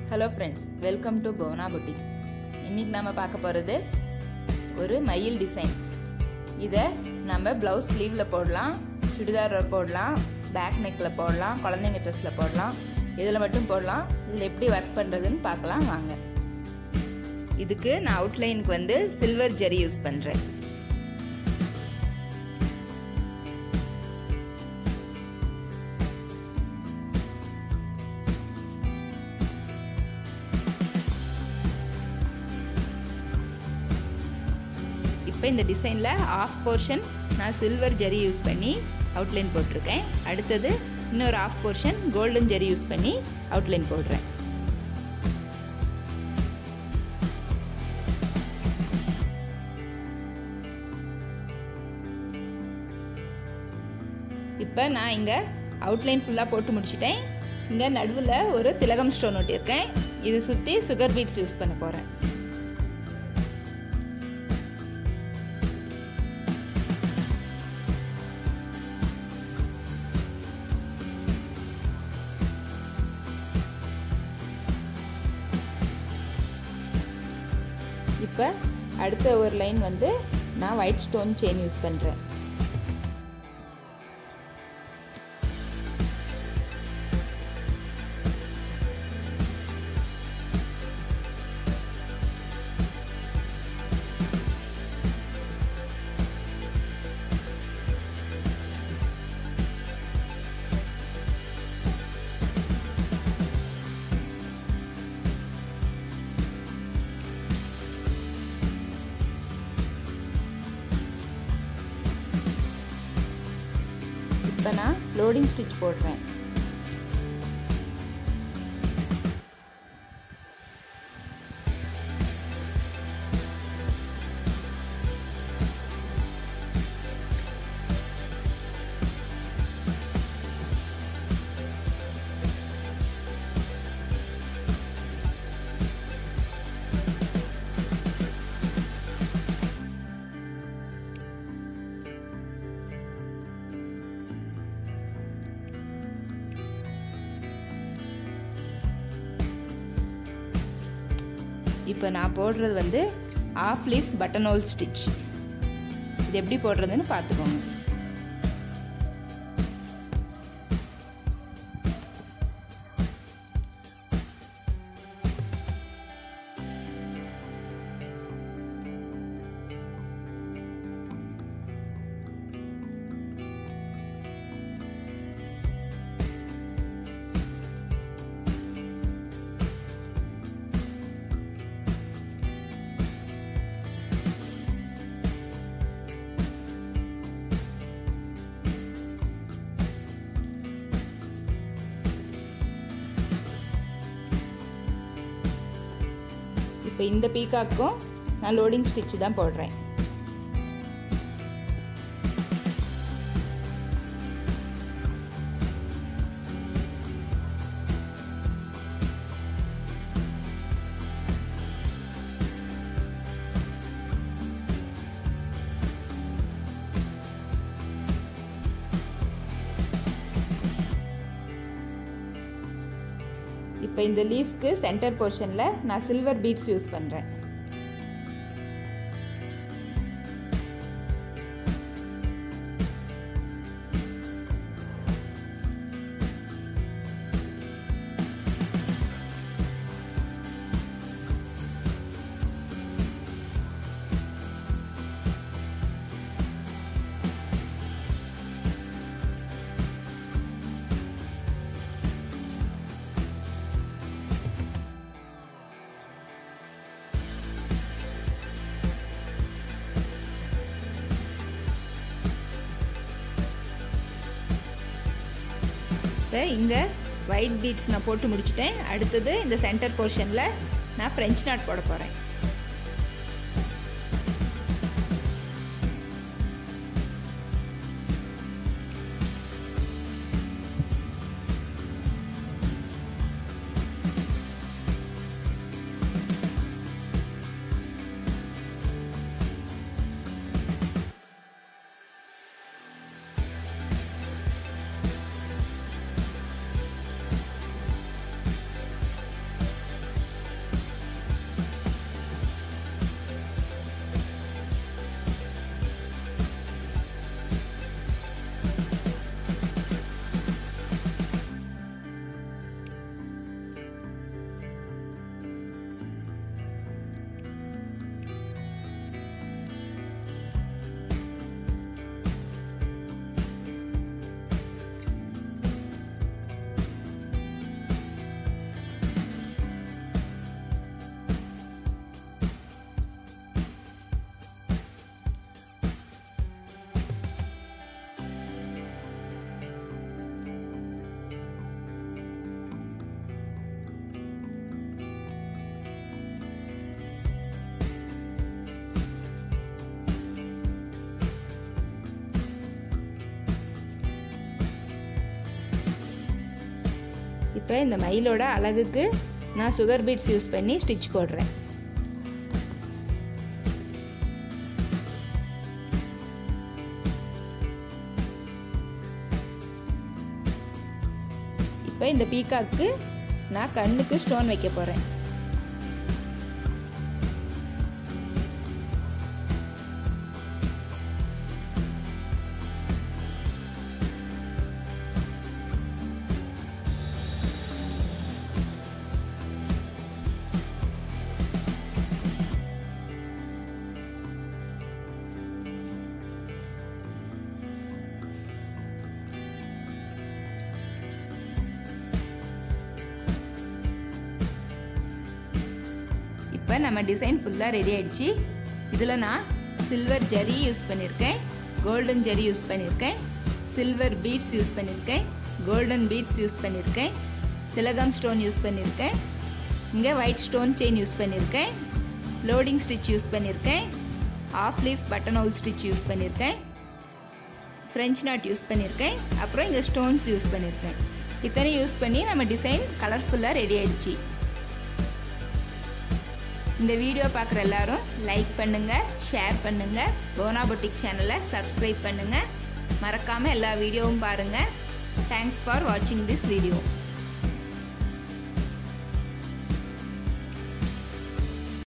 hello friends welcome to போனா boutique இன்னைக்கு நம்ம பார்க்க போகிறது ஒரு மயில் டிசைன் இதை நம்ம ப்ளவுஸ் ஸ்லீவில் போடலாம் சுடிதாரில் போடலாம் பேக் நெக்கில் போடலாம் குழந்தைங்க ட்ரெஸ்ஸில் போடலாம் இதில் மட்டும் போடலாம் இதில் எப்படி ஒர்க் பண்ணுறதுன்னு பார்க்கலாம் வாங்க இதுக்கு நான் அவுட்லைனுக்கு வந்து சில்வர் ஜெரி யூஸ் பண்ணுறேன் இப்போ இந்த டிசைனில் ஆஃப் போர்ஷன் நான் சில்வர் ஜெரி யூஸ் பண்ணி அவுட்லைன் போட்டிருக்கேன் அடுத்தது இன்னொரு half portion golden zari use பண்ணி அவுட்லைன் போடுறேன் இப்போ நான் இங்கே அவுட்லைன் ஃபுல்லாக போட்டு முடிச்சிட்டேன் இங்கே நடுவில் ஒரு திலகம் ஸ்டோன் ஒட்டியிருக்கேன் இது சுற்றி சுகர் பீட்ஸ் யூஸ் பண்ண போகிறேன் இப்போ அடுத்த ஒரு லைன் வந்து நான் ஒயிட் ஸ்டோன் செயின் யூஸ் பண்ணுறேன் இப்போ நான் லோடிங் ஸ்டிச் போடுறேன் இப்போ நான் போடுறது வந்து half leaf button hole stitch இது எப்படி போடுறதுன்னு பார்த்துக்கோங்க இப்போ இந்த பீக்காக்கும் நான் லோடிங் ஸ்டிச் தான் போடுறேன் இப்போ இந்த லீஃப்க்கு சென்டர் போர்ஷனில் நான் சில்வர் பீட்ஸ் யூஸ் பண்ணுறேன் இப்போ இங்கே ஒயிட் பீட்ஸ் நான் போட்டு முடிச்சிட்டேன் அடுத்தது இந்த சென்டர் போர்ஷனில் நான் ஃப்ரெஞ்ச் நாட் போட போகிறேன் இப்போ இந்த மயிலோட அழகுக்கு நான் சுகர் பீட்ஸ் யூஸ் பண்ணி ஸ்டிச் போடுறேன் இப்போ இந்த பீக்காக்கு நான் கண்ணுக்கு ஸ்டோன் வைக்க போகிறேன் இப்போ நம்ம டிசைன் ஃபுல்லாக ரெடி ஆயிடுச்சு இதில் நான் சில்வர் ஜரி யூஸ் பண்ணியிருக்கேன் கோல்டன் ஜரி யூஸ் பண்ணியிருக்கேன் சில்வர் பீட்ஸ் யூஸ் பண்ணியிருக்கேன் கோல்டன் பீட்ஸ் யூஸ் பண்ணியிருக்கேன் திலகம் ஸ்டோன் யூஸ் பண்ணியிருக்கேன் இங்கே ஒயிட் ஸ்டோன் செயின் யூஸ் பண்ணியிருக்கேன் லோடிங் ஸ்டிச் யூஸ் பண்ணியிருக்கேன் half leaf button hole stitch use பண்ணியிருக்கேன் ஃப்ரெஞ்ச் நாட் யூஸ் பண்ணியிருக்கேன் அப்புறம் இங்கே ஸ்டோன்ஸ் யூஸ் பண்ணியிருக்கேன் இத்தனை யூஸ் பண்ணி நம்ம டிசைன் கலர்ஃபுல்லாக ரெடி ஆயிடுச்சு இந்த வீடியோ பார்க்குற எல்லாரும் லைக் பண்ணுங்கள் ஷேர் பண்ணுங்கள் போனா பொட்டிக் சேனலை சப்ஸ்கிரைப் பண்ணுங்கள் மறக்காமல் எல்லா வீடியோவும் பாருங்கள் தேங்க்ஸ் ஃபார் வாட்சிங் திஸ் வீடியோ